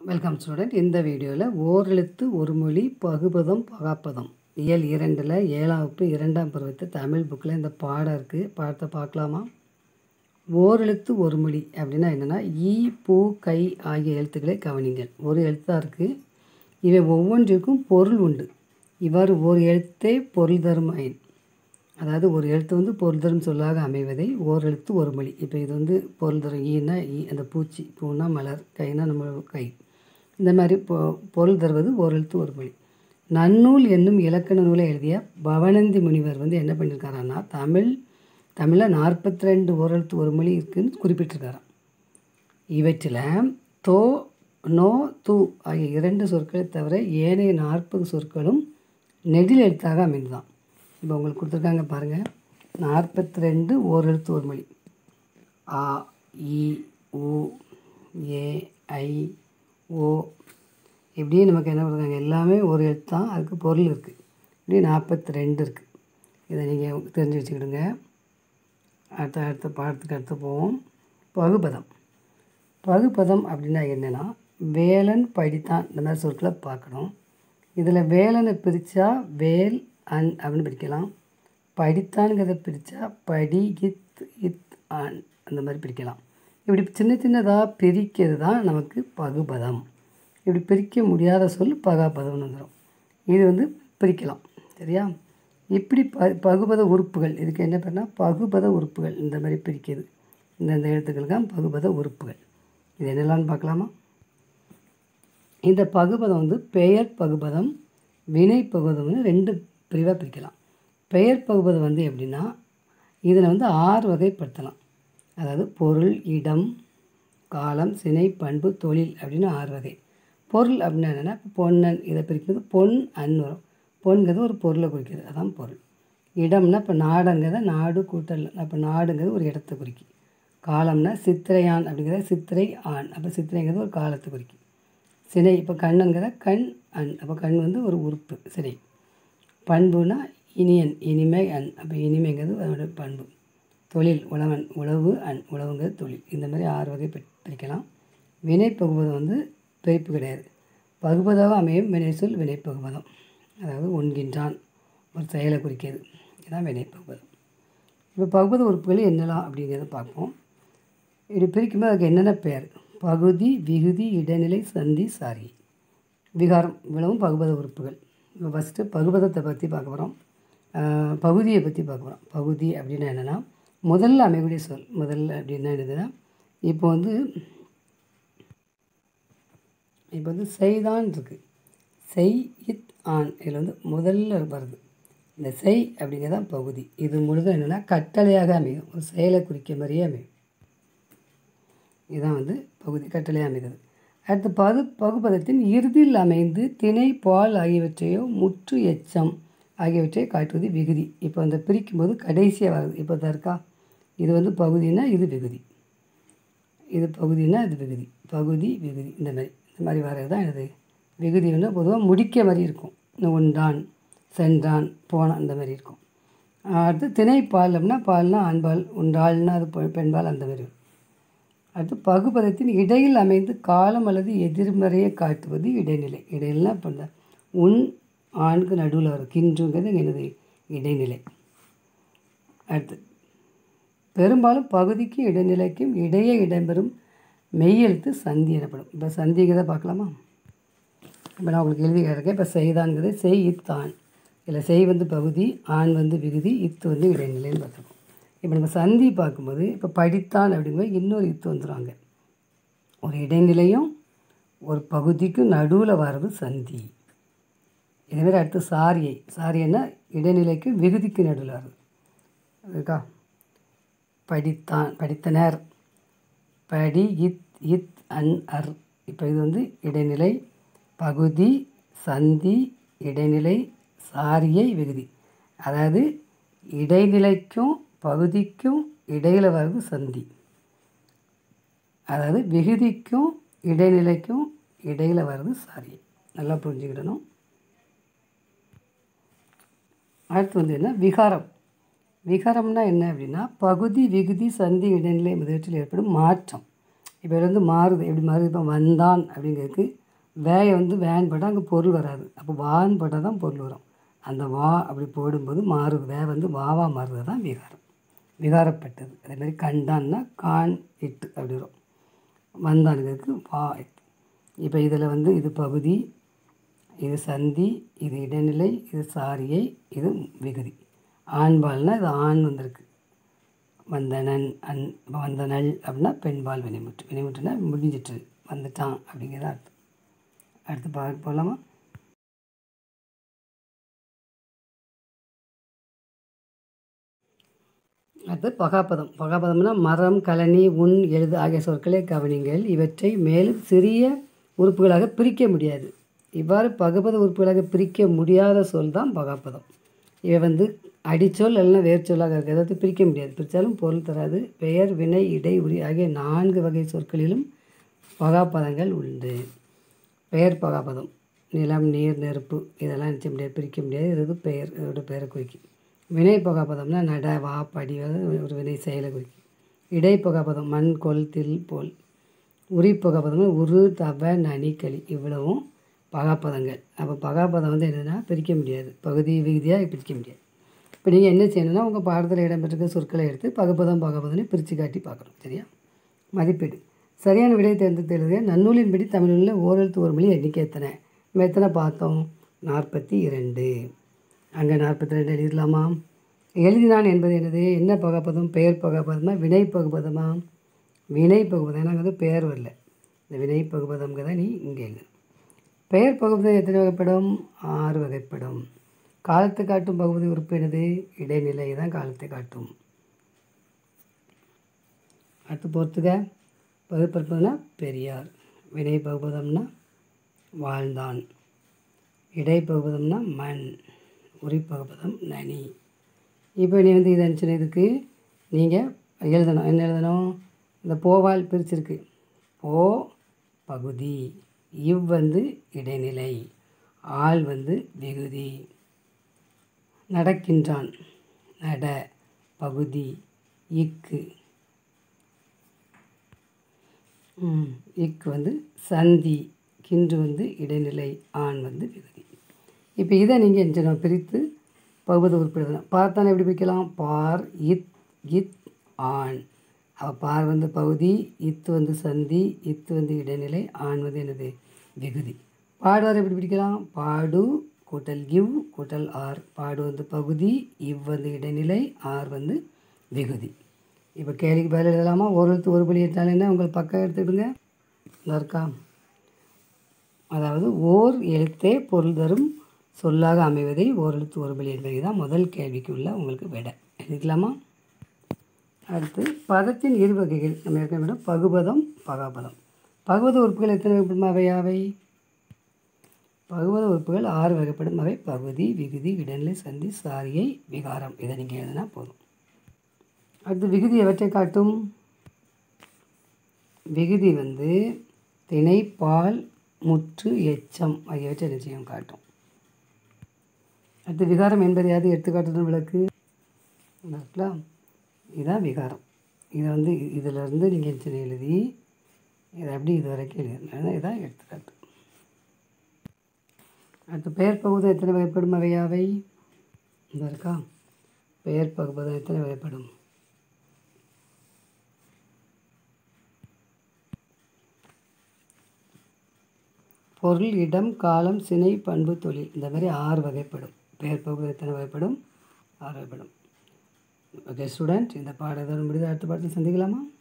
welcome student இந்த வீடியோவில் ஓரெழுத்து ஒரு மொழி பகுபதம் பகாப்பதம் இயல் இரண்டில் ஏழாம் வகுப்பு இரண்டாம் பருவத்து தமிழ் புக்கில் இந்த பாடம் இருக்குது பாடத்தை பார்க்கலாமா ஓரெழுத்து ஒரு மொழி அப்படின்னா என்னென்னா ஈ பூ கை ஆகிய எழுத்துக்களை கவனிங்கள் ஒரு எழுத்தாக இருக்குது இவை ஒவ்வொன்றிற்கும் பொருள் உண்டு இவ்வாறு ஒரு எழுத்தே பொருள் தரும் அயன் அதாவது ஒரு எழுத்து வந்து பொருள் தரும் சொல்லாக அமைவதை ஓர் எழுத்து ஒரு மொழி இப்போ இது வந்து பொருள் தரும் ஈனா ஈ அந்த பூச்சி பூனா மலர் கைனா நம்ம கை இந்த மாதிரி பொ பொருள் தருவது ஓர் எழுத்து ஒரு மொழி நன்னூல் என்னும் இலக்கண நூலை எழுதிய பவனந்தி முனிவர் வந்து என்ன பண்ணியிருக்காரான்னா தமிழ் தமிழில் நாற்பத்தி ரெண்டு ஓரெழுத்து ஒரு மொழி இருக்குன்னு குறிப்பிட்டிருக்காராம் இவற்றில் தோ நோ து ஆகிய இரண்டு சொற்களை தவிர ஏனைய நாற்பது சொற்களும் நெடில் எழுத்தாக அமைந்துதான் இப்போ உங்களுக்கு கொடுத்துருக்காங்க பாருங்கள் நாற்பத்தி ரெண்டு ஓர் எழுத்து ஒரு மொழி ஆ இ உ ஏ ஐ ஓ இப்படியே நமக்கு என்ன பண்ணுறாங்க எல்லாமே ஒரு எழுத்து தான் அதுக்கு பொருள் இருக்குது இப்படி நாற்பத்தி ரெண்டு இருக்குது இதை நீங்கள் தெரிஞ்சு வச்சுக்கிடுங்க அடுத்த அடுத்த பாடத்துக்கு அடுத்து போவோம் பகுபதம் பகுபதம் அப்படின்னா என்னென்னா வேலன் படித்தான் இந்த மாதிரி சொற்களை பார்க்கணும் இதில் வேலனை பிரித்தா வேல் அன் அப்படின்னு பிரிக்கலாம் படித்தான்கிறத பிரித்தா படி இத் இத் ஆன் அந்த மாதிரி பிரிக்கலாம் இப்படி சின்ன சின்னதாக பிரிக்கிறது தான் நமக்கு பகுபதம் இப்படி பிரிக்க முடியாத சொல் பகாபதம்னு வந்துடும் இது வந்து பிரிக்கலாம் சரியா இப்படி ப பகுபத உறுப்புகள் இதுக்கு என்ன பண்ணால் பகுபத உறுப்புகள் இந்த மாதிரி பிரிக்கிறது இந்தந்த எழுத்துக்கள் தான் பகுபத உறுப்புகள் இது என்னெல்லாம்னு பார்க்கலாமா இந்த பகுபதம் வந்து பெயர் பகுபதம் வினை பகுபதம்னு ரெண்டு பிரிவாக பிரிக்கலாம் பெயர் பகுபதம் வந்து எப்படின்னா இதில் வந்து ஆறு வகைப்படுத்தலாம் அதாவது பொருள் இடம் காலம் சினை பண்பு தொழில் அப்படின்னு ஆறு வகை பொருள் அப்படின்னா என்னென்னா இப்போ பொன்னன் இதை பிரிக்கிறது பொன் அன் வரும் பொன்கிறது ஒரு பொருளை குறிக்கிறது அதான் பொருள் இடம்னா இப்போ நாடுங்கிறத நாடு கூட்டல் அப்போ நாடுங்கிறது ஒரு இடத்தை குறிக்கும் காலம்னா சித்திரையான் அப்படிங்கிறத சித்திரை ஆண் அப்போ சித்திரைங்கிறது ஒரு காலத்தை குறிக்கும் சினை இப்போ கண்ணங்கிறத கண் அன் அப்போ கண் வந்து ஒரு உறுப்பு சினை பண்புனா இனியன் இனிமை அன் அப்போ இனிமைங்கிறது அதோட பண்பு தொழில் உழவன் உழவு அன் உழவுங்கிறது தொழில் இந்த மாதிரி ஆறு வகை பிரிக்கலாம் வினை பகுபதம் வந்து பிரிப்பு கிடையாது பகுபதாக அமையும் வினை சொல் வினை பகுபதம் அதாவது உண்கின்றான் ஒரு செயலை குறிக்கிறது இதுதான் வினை பகுபதம் இப்போ பகுபத உறுப்புகள் என்னலாம் அப்படிங்கிறத பார்ப்போம் இப்படி பிரிக்கும்போது அதுக்கு என்னென்ன பெயர் பகுதி விகுதி இடைநிலை சந்தி சாரி விகாரம் இவ்வளவும் பகுபத உறுப்புகள் இப்போ ஃபஸ்ட்டு பகுபதத்தை பற்றி பார்க்க போகிறோம் பகுதியை பற்றி பார்க்க போகிறோம் பகுதி அப்படின்னா என்னென்னா முதல்ல அமையக்கூடிய சொல் முதல்ல அப்படின்னா என்னதுன்னா இப்போ வந்து இப்போ வந்து செய்தான் இருக்குது செய் இத் ஆண் இதில் வந்து முதல்ல வருது இந்த செய் அப்படிங்கிறதான் பகுதி இது முழுதும் என்னென்னா கட்டளையாக அமையும் ஒரு செயலை குறிக்க மாதிரியே அமையும் இதுதான் வந்து பகுதி கட்டளையாக அமைகிறது அடுத்து பது பகுபதத்தின் இறுதியில் அமைந்து திணை பால் ஆகியவற்றையோ முற்று எச்சம் ஆகியவற்றை காட்டுவது விகுதி இப்போ அந்த பிரிக்கும்போது கடைசியாக வருது இப்போ தான் இருக்கா இது வந்து பகுதினா இது விகுதி இது பகுதினா இது விகுதி பகுதி விகுதி இந்த மாதிரி இந்த மாதிரி வர்றது தான் இது விகுதி வந்து பொதுவாக முடிக்க மாதிரி இருக்கும் உண்டான் சென்றான் போனான் அந்த மாதிரி இருக்கும் அடுத்து திணை பால் அப்படின்னா பால்னா ஆண்பால் உண்டாள்னா அது பெண்பால் அந்த மாதிரி அடுத்து பகுபதத்தின் இடையில் அமைந்து காலம் அல்லது எதிர்மறையை காட்டுவது இடைநிலை இடையில்னா இப்போ இந்த உன் ஆண்கு நடுவில் வரும் கின்றுங்கிறது எனது இடைநிலை அடுத்து பெரும்பாலும் பகுதிக்கும் இடைநிலைக்கும் இடையே இடம்பெறும் மெய்யெழுத்து சந்தி எனப்படும் இப்போ சந்திங்கிறத பார்க்கலாமா இப்போ நான் உங்களுக்கு எழுதி இருக்கேன் இப்போ செய்தான்கிறது செய் இத்தான் இல்லை செய் வந்து பகுதி ஆண் வந்து விகுதி இத்து வந்து இடைநிலைன்னு பார்த்துருக்கோம் இப்போ நம்ம சந்தி பார்க்கும்போது இப்போ படித்தான் அப்படிங்கும்போது இன்னொரு இத்து வந்துடுவாங்க ஒரு இடைநிலையும் ஒரு பகுதிக்கும் நடுவில் வர்றது சந்தி இதேமாதிரி அடுத்து சாரியை சாரியன்னா இடைநிலைக்கு விகுதிக்கு நடுவில் வருது இருக்கா படித்தான் படித்தனர் படி இத் இத் அன் அர் இப்போ இது வந்து இடைநிலை பகுதி சந்தி இடைநிலை சாரியை விகுதி அதாவது இடைநிலைக்கும் பகுதிக்கும் இடையில் வர்றது சந்தி அதாவது விகுதிக்கும் இடைநிலைக்கும் இடையில் வர்றது சாரியை நல்லா புரிஞ்சுக்கிடணும் அடுத்து வந்து என்ன விகாரம் விகாரம்னா என்ன அப்படின்னா பகுதி விகுதி சந்தி இடைநிலை முதலீட்டில் ஏற்படும் மாற்றம் இப்போ இது வந்து மாறுது எப்படி மாறுது இப்போ வந்தான் அப்படிங்கிறதுக்கு வேயை வந்து வேன் போட்டால் அங்கே பொருள் வராது அப்போ வான்னு போட்டால் தான் பொருள் வரும் அந்த வா அப்படி போடும்போது மாறுது வே வந்து வாவா மாறுறது தான் விகாரம் விகாரப்பட்டது அதே மாதிரி கண்டான்னா கான் இட்டு அப்படி வரும் வந்தானுங்கிறதுக்கு வா இட்டு இப்போ இதில் வந்து இது பகுதி இது சந்தி இது இடைநிலை இது சாரியை இது விகுதி ஆண்பால்னால் இது ஆண் வந்திருக்கு வந்தனன் அன் வந்தனள் அப்படின்னா பெண்பால் வினைமுற்று வினைமுற்றுனா முடிஞ்சிட்டு வந்துட்டான் அப்படிங்கிறது அர்த்தம் அடுத்து பார்க்க போகலாமா அடுத்து பகாப்பதம் பகாப்பதம்னா மரம் கழனி உன் எழுது ஆகிய சொற்களை கவனிங்கள் இவற்றை மேலும் சிறிய உறுப்புகளாக பிரிக்க முடியாது இவ்வாறு பகுபத உறுப்புகளாக பிரிக்க முடியாத சொல் தான் பகாப்பதம் இவை வந்து அடிச்சொல் இல்லைன்னா வேர்ச்சொல்லாக இருக்குது அதாவது பிரிக்க முடியாது பிரித்தாலும் பொருள் தராது பெயர் வினை இடை உரி ஆகிய நான்கு வகை சொற்களிலும் பகாப்பதங்கள் உண்டு பெயர் பகாப்பதம் நிலம் நீர் நெருப்பு இதெல்லாம் நிச்சய முடியாது பிரிக்க முடியாது இது வந்து பெயர் இதோட பெயரை குறிக்கும் வினை பகாப்பதம்னா நட வா படி அதாவது ஒரு வினை செயலை குறிக்கும் இடை பகாப்பதம் மண் கொல் தில் போல் உரி பகாப்பதம்னா உரு தவ நனி களி இவ்வளவும் பகாப்பதங்கள் அப்போ பகாப்பதம் வந்து என்னதுன்னா பிரிக்க முடியாது பகுதி விகுதியாக பிரிக்க முடியாது இப்போ நீங்கள் என்ன செய்யணும்னா உங்கள் பாடத்தில் இடம்பெற்றிருக்க சொற்களை எடுத்து பகுப்பதம் பகாப்பதம்னு பிரித்து காட்டி பார்க்கணும் சரியா மதிப்பீடு சரியான விடையை தேர்ந்தெடுத்து எழுதுக நன்னூலின்படி தமிழில் ஓரெழுத்து ஒரு மொழி எண்ணிக்கை எத்தனை நம்ம எத்தனை பார்த்தோம் நாற்பத்தி இரண்டு அங்கே நாற்பத்தி ரெண்டு எழுதிடலாமா எழுதினான் என்பது என்னது என்ன பகாப்பதம் பெயர் பகாப்பதமா வினை பகுபதமா வினை பகுபதம் ஏன்னா அங்க வந்து பெயர் வரல இந்த வினை பகுபதம்ங்கிறத நீ இங்கே எழுது பெயர் பகுபதம் எத்தனை வகைப்படும் ஆறு வகைப்படும் காலத்தை காட்டும் பகுதி உறுப்பு என்னது இடைநிலை தான் காலத்தை காட்டும் அடுத்து பொறுத்துக்க பகுப்பற்பதுனா பெரியார் வினை பகுபதம்னா வாழ்ந்தான் இடை பகுபதம்னா மண் உரி பகுபதம் நனி இப்போ நீ வந்து இது அனுப்பிச்சு இதுக்கு நீங்கள் எழுதணும் என்ன எழுதணும் இந்த போவால் பிரிச்சிருக்கு போ பகுதி இவ் வந்து இடைநிலை ஆள் வந்து விகுதி நடக்கின்றான் நட பகுதி இக்கு ம், இக்கு வந்து சந்தி கின்று வந்து இடைநிலை ஆண் வந்து விகுதி இப்போ இதை நீங்கள் என்ன செய்யணும் பிரித்து பகுதி உறுப்பிடணும் பார்த்தானே எப்படி பிரிக்கலாம் பார் இத் இத் ஆண் அப்போ பார் வந்து பகுதி இத்து வந்து சந்தி இத்து வந்து இடைநிலை ஆண் வந்து என்னது விகுதி பாடுவார் எப்படி பிடிக்கலாம் பாடு கூட்டல் இவ் கூட்டல் ஆர் பாடு வந்து பகுதி இவ் வந்து இடைநிலை ஆர் வந்து விகுதி இப்போ கேள்விக்கு பதில் எழுதலாமா ஒரு எழுத்து ஒரு பலி எடுத்தாலும் என்ன உங்கள் பக்கம் எடுத்துக்கிடுங்க இதா இருக்கா அதாவது ஓர் எழுத்தே பொருள் தரும் சொல்லாக அமைவதை ஓர் எழுத்து ஒரு பலி என்பது தான் முதல் கேள்விக்கு உள்ள உங்களுக்கு விடை எழுதிக்கலாமா அடுத்து பதத்தின் இரு வகைகள் நம்ம ஏற்கனவே விட பகுபதம் பகாபதம் பகுபத உறுப்புகள் எத்தனை வகைப்படும் அவை யாவை பகுபத உறுப்புகள் ஆறு வகைப்படும் அவை பகுதி விகுதி இடைநிலை சந்தி சாரியை விகாரம் இதை நீங்கள் எழுதினா போதும் அடுத்து விகுதி எவற்றை காட்டும் விகுதி வந்து திணை பால் முற்று எச்சம் ஆகியவற்றை நிச்சயம் காட்டும் அடுத்து விகாரம் என்பது யாது எடுத்துக்காட்டுடன் விளக்கு இந்த இருக்குல்ல இதுதான் விகாரம் இதை வந்து இதிலிருந்து நீங்கள் என்ன எழுதி இதை அப்படி இது வரைக்கும் எழுதணும் இதான் எடுத்துக்காட்டு அடுத்து பெயர் பகுதி எத்தனை வகைப்படும் அவை யாவை இந்த இருக்கா பெயர் பகுபதம் எத்தனை வகைப்படும் பொருள் இடம் காலம் சினை பண்பு தொழில் இந்த மாதிரி ஆறு வகைப்படும் பெயர் பகுதி எத்தனை வகைப்படும் ஆறு வகைப்படும் ஓகே ஸ்டூடெண்ட் இந்த பாடம் எதோடு முடிது அடுத்த பாடத்தில் சந்திக்கலாமா